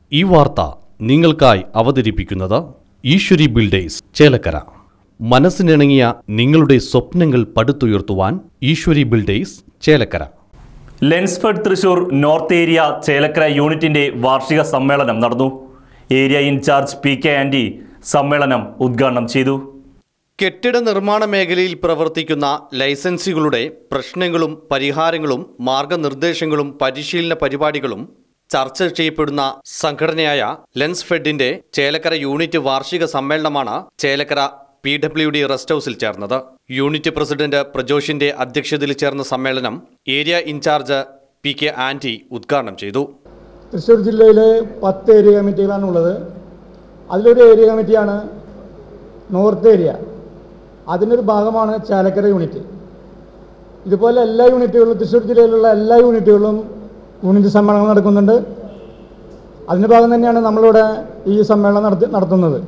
ഈ വാർത്ത നിങ്ങൾക്കായി അവതരിപ്പിക്കുന്നത് ഈശ്വരി ബിൽഡേഴ്സ് ചേലക്കര മനസ്സിനിണങ്ങിയ നിങ്ങളുടെ സ്വപ്നങ്ങൾ പടുത്തുയർത്തുവാൻ Eswari builders Chelakkara Lensfed Thrissur north area Chelakkara യൂണിറ്റിന്റെ വാർഷിക സമ്മേളനം നടന്നു area incharge P K Andy സമ്മേളനം ഉദ്ഘാടനം ചെയ്തു കെട്ടിട നിർമ്മാണ മേഖലയിൽ പ്രവർത്തിക്കുന്ന ലൈസൻസുകളുടെ പ്രശ്നങ്ങളും പരിഹാരങ്ങളും മാർഗനിർദ്ദേശങ്ങളും പരിശീലന പരിപാടികളും ചർച്ച ചെയ്യപ്പെടുന്ന സംഘടനയായ ലെൻസ് ഫെഡിന്റെ ചേലക്കര യൂണിറ്റ് വാർഷിക സമ്മേളനമാണ് Chelakkara P W D rest ഹൌസിൽ ചേർന്നത് യൂണിറ്റ് പ്രസിഡന്റ് പ്രജോഷിന്റെ അധ്യക്ഷതയിൽ ചേർന്ന സമ്മേളനം area incharge P K Andy ഉദ്ഘാടനം ചെയ്തു തൃശ്ശൂർ ജില്ലയിൽ പത്ത് ഏരിയ കമ്മിറ്റികളാണുള്ളത് അതിലൊരു ഏരിയ കമ്മിറ്റിയാണ് നോർത്ത് ഏരിയ അതിനൊരു ഭാഗമാണ് ചാലക്കര യൂണിറ്റ് ഇതുപോലെ എല്ലാ യൂണിറ്റുകളും തൃശ്ശൂർ ജില്ലയിലുള്ള എല്ലാ യൂണിറ്റുകളും യൂണിറ്റ് സമ്മേളനം നടക്കുന്നുണ്ട് അതിൻ്റെ ഭാഗം തന്നെയാണ് നമ്മളിവിടെ ഈ സമ്മേളനം നടത്തി നടത്തുന്നത്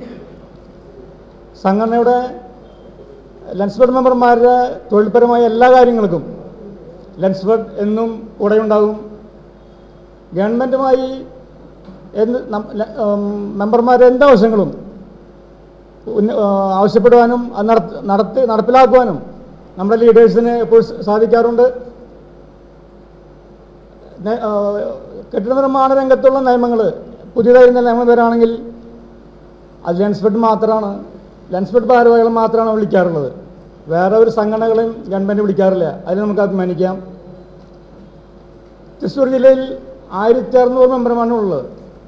സംഘടനയുടെ ലെൻസ്ബർഡ് മെമ്പർമാരുടെ തൊഴിൽപരമായ എല്ലാ കാര്യങ്ങൾക്കും ലെൻസ്ബർഡ് എന്നും കൂടെയുണ്ടാകും ഗവൺമെൻറ്റുമായി എന്ത് നം- ല- ഉം, മെമ്പർമാരുടെ എന്ത് ആവശ്യങ്ങളും ഉന്ന- ആ, ആവശ്യപ്പെടുവാനും അത് നടത്തി നടത്തി നടപ്പിലാക്കുവാനും നമ്മുടെ ലീഡേഴ്സിന് ഇപ്പോൾ സാധിക്കാറുണ്ട് നെ- ആ, കെട്ടിട നിർമ്മാണ രംഗത്തുള്ള നിയമങ്ങൾ പുതിയതായി വരുന്ന നിയമങ്ങൾ വരാണെങ്കിൽ അത് ലെൻസ്ബെഡ് മാത്രമാണ് ലെൻസ്ബെഡ് ഭാരവാഹികൾ മാത്രമാണ് വിളിക്കാറുള്ളത് വേറെ ഒരു സംഘടനകളെയും ഗവൺമെൻറ് വിളിക്കാറില്ല അതിൽ നമുക്ക് അഭിമാനിക്കാം തൃശ്ശൂർ ജില്ലയിൽ ആയിരത്തി അറുന്നൂറ് മെമ്പർമാരാണ് ഉള്ളത്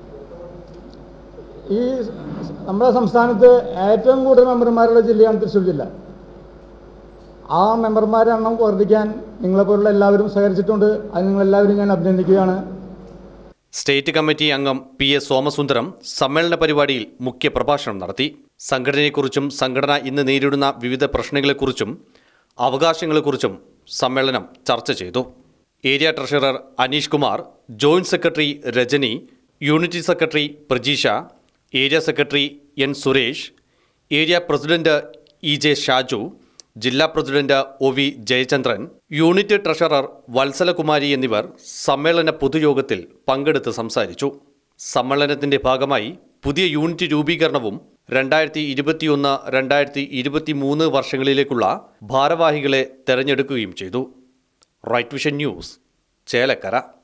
ഈ നമ്മുടെ സംസ്ഥാനത്ത് ഏറ്റവും കൂടുതൽ മെമ്പർമാരുള്ള ജില്ലയാണ് തൃശ്ശൂർ ജില്ല ആ മെമ്പർമാരുടെ എണ്ണം വർദ്ധിക്കാൻ നിങ്ങളെപ്പോലുള്ള എല്ലാവരും സഹകരിച്ചിട്ടുണ്ട് അത് നിങ്ങളെല്ലാവരും ഞാൻ അഭിനന്ദിക്കുകയാണ് സ്റ്റേറ്റ് കമ്മിറ്റി അംഗം പി എസ് സോമസുന്ദരം സമ്മേളന പരിപാടിയിൽ മുഖ്യ പ്രഭാഷണം നടത്തി സംഘടനയെക്കുറിച്ചും സംഘടന ഇന്ന് നേരിടുന്ന വിവിധ പ്രശ്നങ്ങളെക്കുറിച്ചും അവകാശങ്ങളെക്കുറിച്ചും സമ്മേളനം ചർച്ച ചെയ്തു area treasurer Aneesh Kumar joint secretary Rajani unit secretary Prajeesha area secretary N Suresh area president E J Shaju ജില്ലാ president O V Jayachandran unit treasurer Valsalakumari എന്നിവർ സമ്മേളന പൊതുയോഗത്തിൽ പങ്കെടുത്ത് സംസാരിച്ചു സമ്മേളനത്തിന്റെ ഭാഗമായി പുതിയ യൂണിറ്റ് രൂപീകരണവും രണ്ടായിരത്തി ഇരുപത്തിയൊന്ന് രണ്ടായിരത്തി ഇരുപത്തിമൂന്ന് വർഷങ്ങളിലേക്കുള്ള ഭാരവാഹികളെ തെരഞ്ഞെടുക്കുകയും ചെയ്തു റൈറ്റ് വിഷൻ ന്യൂസ് ചേലക്കര